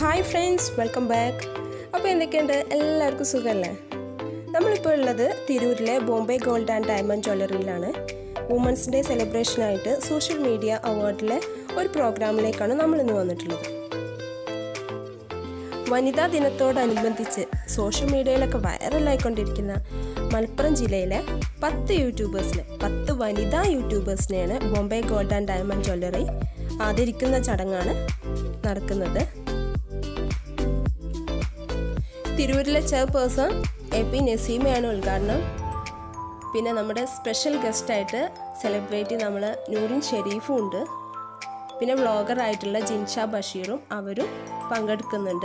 Hi friends welcome back അപ്പോൾ എന്തൊക്കെയുണ്ട് എല്ലാവർക്കും സുഖമല്ലേ നമ്മളിപ്പോൾ ഉള്ളത് തിരൂരിലെ ബോംബെ ഗോൾഡ് ആൻഡ് ഡയമണ്ട് ജ്വല്ലറിയിലാണ് വുമൻസ് ഡേ സെലിബ്രേഷനായിട്ട് സോഷ്യൽ മീഡിയ അവാർഡിലെ ഒരു പ്രോഗ്രാമിലേക്കാണ് നമ്മൾ ഇന്ന് വന്നിട്ടുള്ളത് വനിതാ ദിനത്തോടനുബന്ധിച്ച് സോഷ്യൽ മീഡിയയിലൊക്കെ വൈറലായിക്കൊണ്ടിരിക്കുന്ന മലപ്പുറം ജില്ലയിലെ പത്ത് യൂട്യൂബേഴ്സിനെ പത്ത് വനിതാ യൂട്യൂബേഴ്സിനെയാണ് Bombay gold and diamond jewellery ആദരിക്കുന്ന ചടങ്ങാണ് നടക്കുന്നത് തിരൂരിലെ ചെയർപേഴ്സൺ എ പി നസീമയാണ് ഉദ്ഘാടനം പിന്നെ നമ്മുടെ സ്പെഷ്യൽ ഗസ്റ്റായിട്ട് സെലിബ്രിറ്റി നമ്മൾ നൂറിൻ ഷെരീഫും ഉണ്ട് പിന്നെ വ്ളോഗറായിട്ടുള്ള ജിൻഷ ബഷീറും അവരും പങ്കെടുക്കുന്നുണ്ട്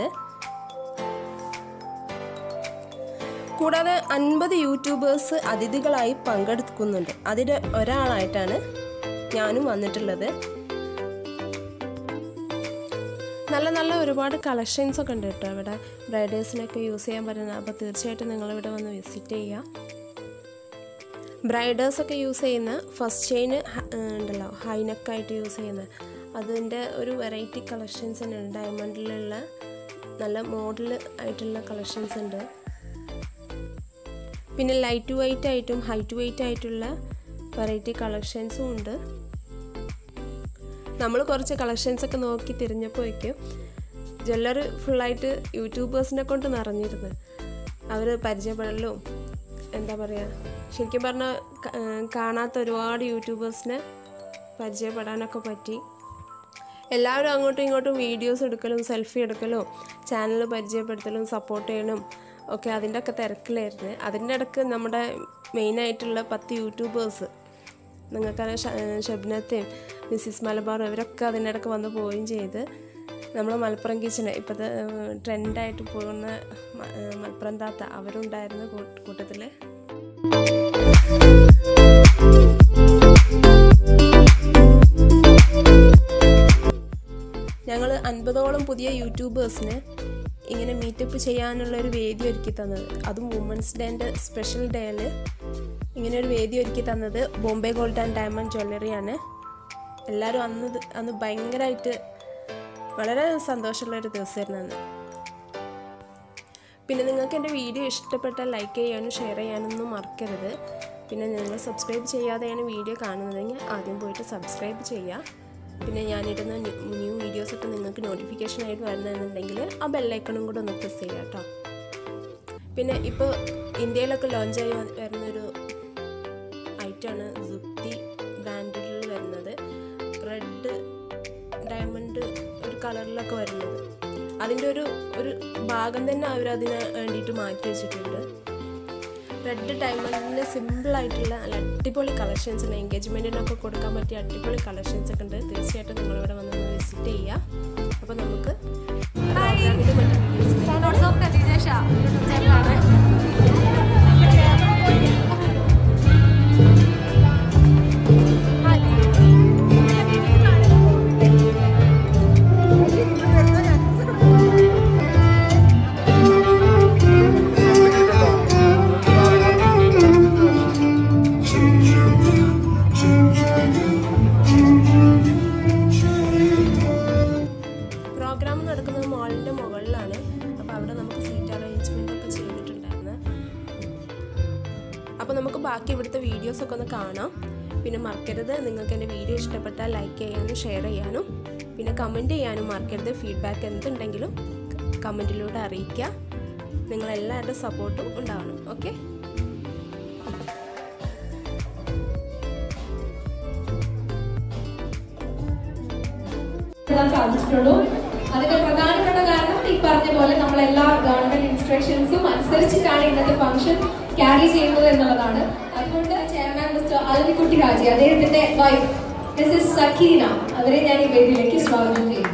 കൂടാതെ അൻപത് യൂട്യൂബേഴ്സ് അതിഥികളായി പങ്കെടുക്കുന്നുണ്ട് അതിൽ ഒരാളായിട്ടാണ് ഞാനും വന്നിട്ടുള്ളത് നല്ല നല്ല ഒരുപാട് കളക്ഷൻസ് ഒക്കെ ഉണ്ട് കേട്ടോ ഇവിടെ ബ്രൈഡേഴ്സിനൊക്കെ യൂസ് ചെയ്യാൻ പറ്റുന്ന അപ്പോൾ തീർച്ചയായിട്ടും നിങ്ങളിവിടെ വന്ന് വിസിറ്റ് ചെയ്യുക ബ്രൈഡേഴ്സൊക്കെ യൂസ് ചെയ്യുന്ന ഫസ്റ്റ് ചെയിൻ ഉണ്ടല്ലോ ഹൈനെക്കായിട്ട് യൂസ് ചെയ്യുന്ന അതിൻ്റെ ഒരു വെറൈറ്റി കളക്ഷൻസ് തന്നെ ഉണ്ട് ഡയമണ്ടിലുള്ള നല്ല മോഡൽ ആയിട്ടുള്ള കളക്ഷൻസ് ഉണ്ട് പിന്നെ ലൈറ്റ് വെയ്റ്റ് ആയിട്ടും ഹൈറ്റ് വെയ്റ്റ് ആയിട്ടുള്ള വെറൈറ്റി കളക്ഷൻസും ഉണ്ട് നമ്മൾ കുറച്ച് കളക്ഷൻസ് ഒക്കെ നോക്കി തിരിഞ്ഞപ്പോഴേക്കും ജ്വല്ലറി ഫുള്ളായിട്ട് യൂട്യൂബേഴ്സിനെ കൊണ്ട് നിറഞ്ഞിരുന്നു അവർ പരിചയപ്പെടലും എന്താ പറയുക ശരിക്കും പറഞ്ഞാൽ കാണാത്ത ഒരുപാട് യൂട്യൂബേഴ്സിനെ പരിചയപ്പെടാനൊക്കെ പറ്റി എല്ലാവരും അങ്ങോട്ടും ഇങ്ങോട്ടും വീഡിയോസ് എടുക്കലും സെൽഫി എടുക്കലും ചാനൽ പരിചയപ്പെടുത്തലും സപ്പോർട്ട് ചെയ്യലും ഒക്കെ അതിൻ്റെ ഒക്കെ തിരക്കിലായിരുന്നു അതിൻ്റെ ഇടയ്ക്ക് നമ്മുടെ മെയിനായിട്ടുള്ള പത്ത് യൂട്യൂബേഴ്സ് നിങ്ങൾക്കറിയാം ഷബ്നത്തെയും മിസ്സിസ് മലബാറും ഇവരൊക്കെ അതിൻ്റെ ഇടയ്ക്ക് വന്ന് പോവുകയും ചെയ്ത് നമ്മൾ മലപ്പുറം കിച്ചണ് ഇപ്പോഴത്തെ ട്രെൻഡായിട്ട് പോകുന്ന മലപ്പുറം താത്ത അവരുണ്ടായിരുന്നു കൂട്ടത്തിൽ ഞങ്ങൾ അൻപതോളം പുതിയ യൂട്യൂബേഴ്സിന് ഇങ്ങനെ മീറ്റപ്പ് ചെയ്യാനുള്ള ഒരു വേദി ഒരുക്കി തന്നത് അതും വുമൻസ് ഡേൻ്റെ സ്പെഷ്യൽ ഡേയിൽ ഇങ്ങനെ ഒരു വേദി ഒരുക്കി തന്നത് ബോംബെ ഗോൾഡ് ആൻഡ് ഡയമണ്ട് ജ്വല്ലറിയാണ് എല്ലാവരും അന്ന് അന്ന് ഭയങ്കരമായിട്ട് വളരെ സന്തോഷമുള്ള ഒരു ദിവസമായിരുന്നു അന്ന് പിന്നെ നിങ്ങൾക്ക് എൻ്റെ വീഡിയോ ഇഷ്ടപ്പെട്ടാൽ ലൈക്ക് ചെയ്യാനും ഷെയർ ചെയ്യാനൊന്നും മറക്കരുത് പിന്നെ നിങ്ങൾ സബ്സ്ക്രൈബ് ചെയ്യാതെയാണ് വീഡിയോ കാണുന്നതെങ്കിൽ ആദ്യം പോയിട്ട് സബ്സ്ക്രൈബ് ചെയ്യുക പിന്നെ ഞാനിടുന്ന ന്യൂ വീഡിയോസൊക്കെ നിങ്ങൾക്ക് നോട്ടിഫിക്കേഷനായിട്ട് വരുന്നതെന്നുണ്ടെങ്കിൽ ആ ബെല്ലൈക്കണും കൂടെ ഒന്ന് പ്രസ് ചെയ്യുക കേട്ടോ പിന്നെ ഇപ്പോൾ ഇന്ത്യയിലൊക്കെ ലോഞ്ചായി വരുന്നൊരു ഐറ്റമാണ് സുക്തി ബ്രാൻഡിൽ വരുന്നത് റെഡ് ഡയമണ്ട് ഒരു കളറിലൊക്കെ വരുന്നത് അതിൻ്റെ ഒരു ഒരു ഭാഗം തന്നെ അവർ അതിന് വേണ്ടിയിട്ട് മാറ്റി വെച്ചിട്ടുണ്ട് റെഡ് ഡയമണ്ടിന് സിമ്പിളായിട്ടുള്ള നല്ല അടിപൊളി കളക്ഷൻസ് ഉണ്ട് എൻഗേജ്മെൻറ്റിനൊക്കെ കൊടുക്കാൻ പറ്റിയ അടിപൊളി കളക്ഷൻസ് ഒക്കെ ഉണ്ട് തീർച്ചയായിട്ടും നിങ്ങളിവിടെ വന്ന് വിസിറ്റ് ചെയ്യുക അപ്പോൾ നമുക്ക് പ്രോഗ്രാം നടക്കുന്നത് മോളിൻ്റെ മുകളിലാണ് അപ്പോൾ അവിടെ നമുക്ക് സീറ്റ് അറേഞ്ച്മെൻ്റ് ഒക്കെ ചെയ്തിട്ടുണ്ടായിരുന്നു അപ്പോൾ നമുക്ക് ബാക്കി ഇവിടുത്തെ വീഡിയോസൊക്കെ ഒന്ന് കാണാം പിന്നെ മറക്കരുത് നിങ്ങൾക്ക് എൻ്റെ വീഡിയോ ഇഷ്ടപ്പെട്ടാൽ ലൈക്ക് ചെയ്യാനും ഷെയർ ചെയ്യാനും പിന്നെ കമൻറ്റ് ചെയ്യാനും മറക്കരുത് ഫീഡ്ബാക്ക് എന്തുണ്ടെങ്കിലും കമൻറ്റിലൂടെ അറിയിക്കുക നിങ്ങളെല്ലാവരുടെ സപ്പോർട്ടും ഉണ്ടാവണം ഓക്കെ സാധിച്ചിട്ടുള്ളൂ അതിന്റെ പ്രധാനപ്പെട്ട കാരണം ഈ പറഞ്ഞ പോലെ നമ്മൾ എല്ലാ ഗവൺമെന്റ് ഇൻസ്ട്രക്ഷൻസും അനുസരിച്ചിട്ടാണ് ഇന്നത്തെ ഫംഗ്ഷൻ ക്യാരി ചെയ്യുന്നത് എന്നുള്ളതാണ് അതുകൊണ്ട് ചെയർമാൻ മിസ്റ്റർ അലവിക്കുട്ടി രാജി അദ്ദേഹത്തിന്റെ വൈഫ് മിസ്സസ് സക്കീന അവരെ ഞാൻ ഈ വേദിയിലേക്ക് സ്വാഗതം ചെയ്യുന്നു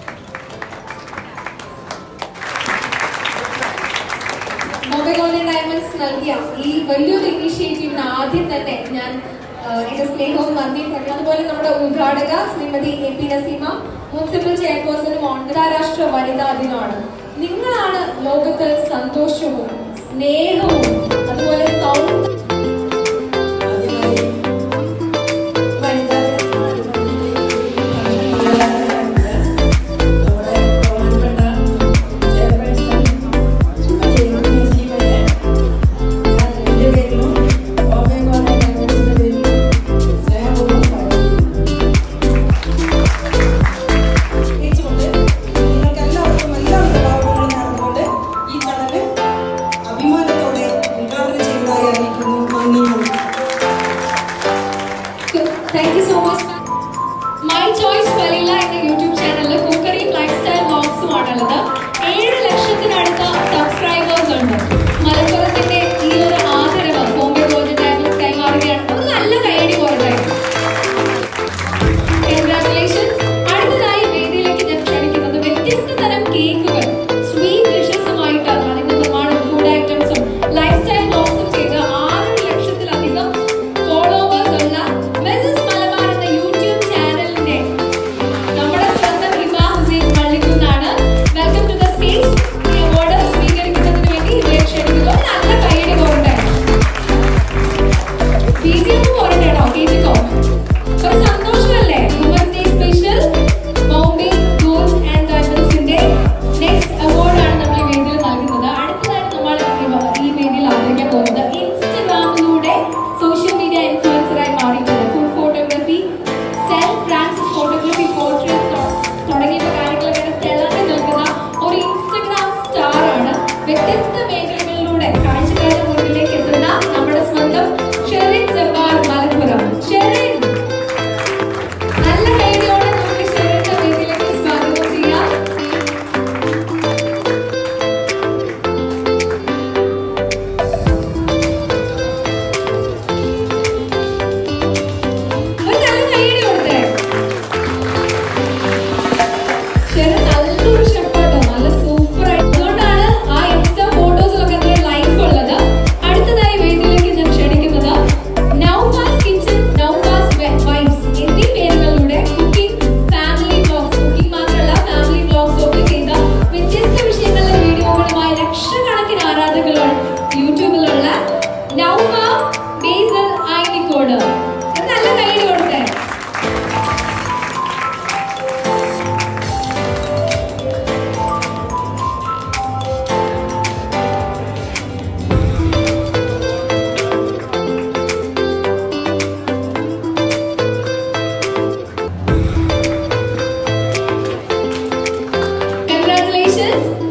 ബോംബെ ഗോൾഡൻ ഡയമണ്ട്സ് നൽകിയ ഈ വലിയൊരു ഇനീഷ്യേറ്റീവിന് ആദ്യം തന്നെ ഞാൻ എന്റെ സ്നേഹവും നന്ദിയും പറഞ്ഞു അതുപോലെ നമ്മുടെ ഉദ്ഘാടക ശ്രീമതി എ പി നസീമ മുനിസിപ്പൽ ചെയർപേഴ്സണും അന്താരാഷ്ട്ര വനിതാ ദിനമാണ് നിങ്ങളാണ് ലോകത്തിൽ സന്തോഷവും സ്നേഹവും അതുപോലെ സൗന്ദര്യം വനിതാ ദിനത്തോടനുബന്ധിച്ച് Congratulations.